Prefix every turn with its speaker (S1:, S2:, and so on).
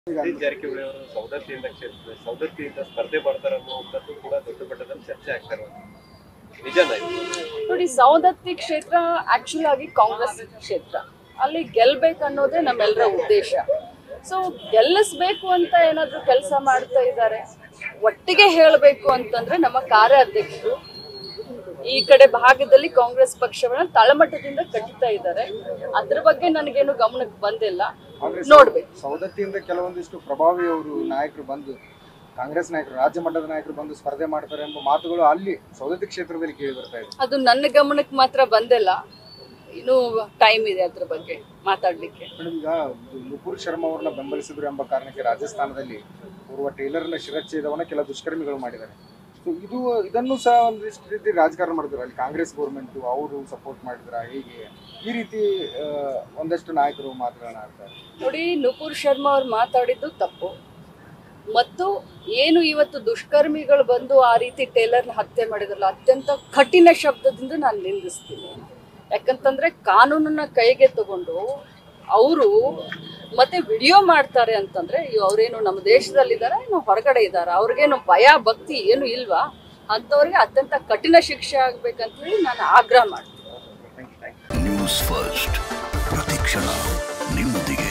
S1: ಸತೀಶ್ ಜಾರಕಿಹೊಳಿ ಅವರು ಸೌದತ್ತಿಯಿಂದ ಕ್ಷೇತ್ರ ಸೌದತ್ತಿಯಿಂದ ಸ್ಪರ್ಧೆ ಮಾಡ್ತಾರೆ ಅನ್ನುವಂಥದ್ದು ಕೂಡ ದೊಡ್ಡ ಮಟ್ಟದಲ್ಲಿ ಚರ್ಚೆ ಆಗ್ತಾ ಇರುವಂತ ನಿಜನ ಇದು
S2: ನೋಡಿ ಸೌದತ್ತಿ ಕ್ಷೇತ್ರ ಆಕ್ಚುಲ್ ಆಗಿ ಕಾಂಗ್ರೆಸ್ ಕ್ಷೇತ್ರ ಅಲ್ಲಿ ಗೆಲ್ಬೇಕನ್ನೋದೇ ನಮ್ಮೆಲ್ಲರ ಉದ್ದೇಶ ಸೊ ಗೆಲ್ಲಿಸ್ಬೇಕು ಅಂತ ಏನಾದ್ರು ಕೆಲಸ ಮಾಡ್ತಾ ಇದ್ದಾರೆ ಒಟ್ಟಿಗೆ ಹೇಳಬೇಕು ಅಂತಂದ್ರೆ ನಮ್ಮ ಕಾರ್ಯಾಧ್ಯಕ್ಷರು ಈ ಕಡೆ ಭಾಗದಲ್ಲಿ ಕಾಂಗ್ರೆಸ್ ಪಕ್ಷವನ್ನ ತಳಮಟ್ಟದಿಂದ ಕಟ್ಟುತ್ತಾ ಇದ್ದಾರೆ ಅದ್ರ ಬಗ್ಗೆ ನನಗೇನು ಗಮನಕ್ಕೆ ಬಂದಿಲ್ಲ
S3: ಆದ್ರೆ
S2: ನೋಡ್ಬೇಕು
S3: ಸೌದತ್ತಿಯಿಂದ ಕೆಲವೊಂದಿಷ್ಟು ಪ್ರಭಾವಿ ಅವರು ನಾಯಕರು ಬಂದು ಕಾಂಗ್ರೆಸ್ ನಾಯಕರು ರಾಜ್ಯ ಮಟ್ಟದ ನಾಯಕರು ಬಂದು ಸ್ಪರ್ಧೆ ಮಾಡ್ತಾರೆ ಎಂಬ ಮಾತುಗಳು ಅಲ್ಲಿ ಸೌದತ್ತಿ ಕ್ಷೇತ್ರದಲ್ಲಿ ಕೇಳಿ ಬರ್ತಾ ಇದೆ
S2: ಅದು ನನ್ನ ಗಮನಕ್ಕೆ ಮಾತ್ರ ಬಂದಿಲ್ಲ ಇನ್ನೂ ಟೈಮ್ ಇದೆ ಅದ್ರ ಬಗ್ಗೆ ಮಾತಾಡ್ಲಿಕ್ಕೆ
S3: ಮೇಡಮ್ ಈಗ ನುಪುರ್ ಶರ್ಮಾ ಅವ್ರನ್ನ ಬೆಂಬಲಿಸಿದ್ರು ಎಂಬ ಕಾರಣಕ್ಕೆ ರಾಜಸ್ಥಾನದಲ್ಲಿ ಓರ್ವ ಟೈಲರ್ನ ಶಿರಚ್ಛೇದವನ್ನ ಕೆಲ ದುಷ್ಕರ್ಮಿಗಳು ಮಾಡಿದ್ದಾರೆ ಸೊ ಇದು ಇದನ್ನು ಸಹ ಒಂದಿಷ್ಟು ರೀತಿ ರಾಜಕಾರಣ ಮಾಡಿದ್ರು ಅಲ್ಲಿ ಕಾಂಗ್ರೆಸ್ ಗೌರ್ಮೆಂಟ್ ಅವರು ಸಪೋರ್ಟ್ ಮಾಡಿದ್ರ ಹೇಗೆ ಈ ರೀತಿ ಆ, ಒಂದಷ್ಟು ನಾಯಕರು ಮಾತುಗಳನ್ನ ಆಡ್ತಾರೆ
S2: ನೋಡಿ ನುಪುರ್ ಶರ್ಮಾ ಅವ್ರು ಮಾತಾಡಿದ್ದು ತಪ್ಪು ಮತ್ತು ಏನು ಇವತ್ತು ದುಷ್ಕರ್ಮಿಗಳು ಬಂದು ಆ ರೀತಿ ಟೇಲರ್ನ ಹತ್ಯೆ ಮಾಡಿದ್ರಲ್ಲ ಅತ್ಯಂತ ಕಠಿಣ ಶಬ್ದದಿಂದ ನಾನು ನಿಂದಿಸ್ತೀನಿ ಯಾಕಂತಂದ್ರೆ ಕಾನೂನನ್ನ ಕೈಗೆ ತಗೊಂಡು ಅವರು ಮತ್ತೆ ವಿಡಿಯೋ ಮಾಡ್ತಾರೆ ಅಂತಂದ್ರೆ ಇವ್ ಅವ್ರೇನು ನಮ್ಮ ದೇಶದಲ್ಲಿದ್ದಾರೆ ಏನು ಹೊರಗಡೆ ಇದ್ದಾರೆ ಅವ್ರಿಗೇನು ಭಯ ಭಕ್ತಿ ಏನು ಇಲ್ವಾ ಅಂಥವ್ರಿಗೆ ಅತ್ಯಂತ ಕಠಿಣ ಶಿಕ್ಷೆ ಆಗ್ಬೇಕಂತೇಳಿ ನಾನು ಆಗ್ರಹ ಮಾಡ್ತೀನಿ
S3: thank you thank you
S4: news first ಪ್ರತಿಕ್ಷಣ ನಿಮ್ಮೊಂದಿಗೆ